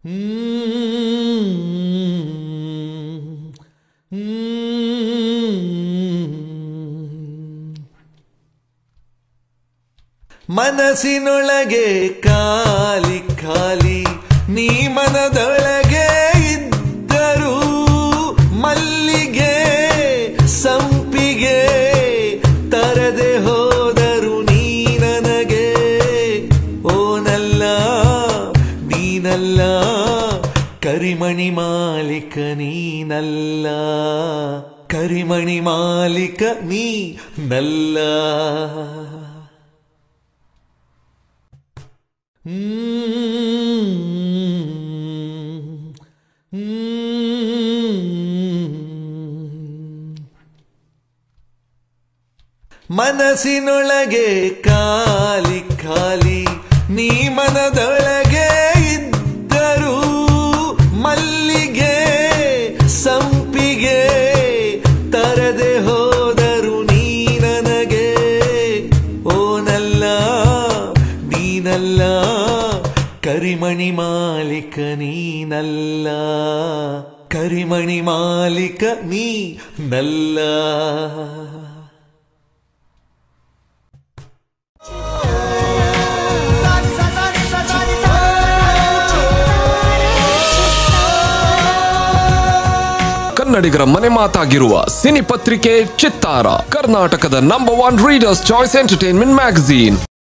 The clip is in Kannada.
ಮನಸ್ಸಿನೊಳಗೆ ಖಾಲಿ ಖಾಲಿ ನೀ ಮನದೊಳಗೆ ಇದ್ದರು ಮಲ್ಲಿಗೆ ಸಂಪಿಗೆ ತರದೆ ಹೋದರು ನೀ ನನಗೆ ಓನಲ್ಲ ನೀನಲ್ಲ ಕರಿಮಣಿ ಮಾಲಿಕ ನೀನಲ್ಲ ಕರಿಮಣಿ ಮಾಲಿಕ ನೀನಲ್ಲ ಮನಸ್ಸಿನೊಳಗೆ ಖಾಲಿ ಖಾಲಿ ನೀ ಮನದೊಳಗೆ ಇದ್ದರು ಮಲ್ಲಿಗೆ ಸಂಪಿಗೆ ತರದೆ ಹೋದರು ನೀ ನನಗೆ ಓನಲ್ಲ ನೀನಲ್ಲ ಕರಿಮಣಿ ಮಾಲಿಕ ನೀನಲ್ಲ ಕರಿಮಣಿ ಮಾಲಿಕ ನೀನಲ್ಲ ಕನ್ನಡಿಗರ ಮನೆ ಮಾತಾಗಿರುವ ಸಿನಿ ಪತ್ರಿಕೆ ಚಿತ್ತಾರ ಕರ್ನಾಟಕದ number one readers choice entertainment magazine